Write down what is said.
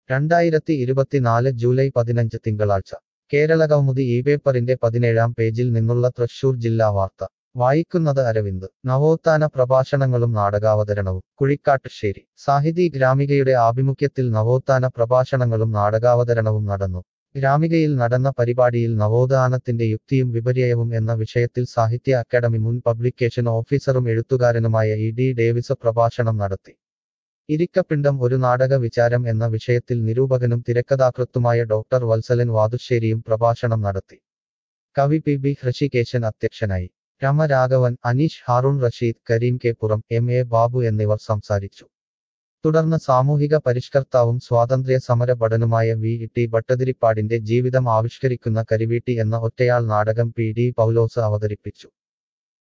രണ്ടായിരത്തി ഇരുപത്തിനാല് ജൂലൈ പതിനഞ്ച് തിങ്കളാഴ്ച കേരള കൗമുദി ഈ പേപ്പറിന്റെ പതിനേഴാം പേജിൽ നിന്നുള്ള തൃശൂർ ജില്ലാ വാർത്ത വായിക്കുന്നത് അരവിന്ദ് നവോത്ഥാന പ്രഭാഷണങ്ങളും നാടകാവതരണവും കുഴിക്കാട്ടുശ്ശേരി സാഹിതി ഗ്രാമികയുടെ ആഭിമുഖ്യത്തിൽ നവോത്ഥാന പ്രഭാഷണങ്ങളും നാടകാവതരണവും നടന്നു ഗ്രാമികയിൽ നടന്ന പരിപാടിയിൽ നവോത്ഥാനത്തിന്റെ യുക്തിയും വിപര്യവും എന്ന വിഷയത്തിൽ സാഹിത്യ അക്കാദമി മുൻ പബ്ലിക്കേഷൻ ഓഫീസറും എഴുത്തുകാരനുമായ ഇ ഡി ഡേവിസ് പ്രഭാഷണം നടത്തി ഇരിക്കപ്പിണ്ടം ഒരു നാടക വിചാരം എന്ന വിഷയത്തിൽ നിരൂപകനും തിരക്കഥാകൃത്തുമായ ഡോക്ടർ വത്സലൻ വാതുശ്ശേരിയും പ്രഭാഷണം നടത്തി കവി പി ബി ഹൃഷികേശൻ അധ്യക്ഷനായി രമരാഘവൻ അനീഷ് ഹാറൂൺ റഷീദ് കരീം കെ പുറം എം എ ബാബു എന്നിവർ സംസാരിച്ചു തുടർന്ന് സാമൂഹിക പരിഷ്കർത്താവും സ്വാതന്ത്ര്യ സമര ഭടനുമായ വി ടി ഭട്ടതിരിപ്പാടിന്റെ ജീവിതം ആവിഷ്കരിക്കുന്ന കരിവീട്ടി എന്ന ഒറ്റയാൾ നാടകം പി ഡി പൗലോസ് അവതരിപ്പിച്ചു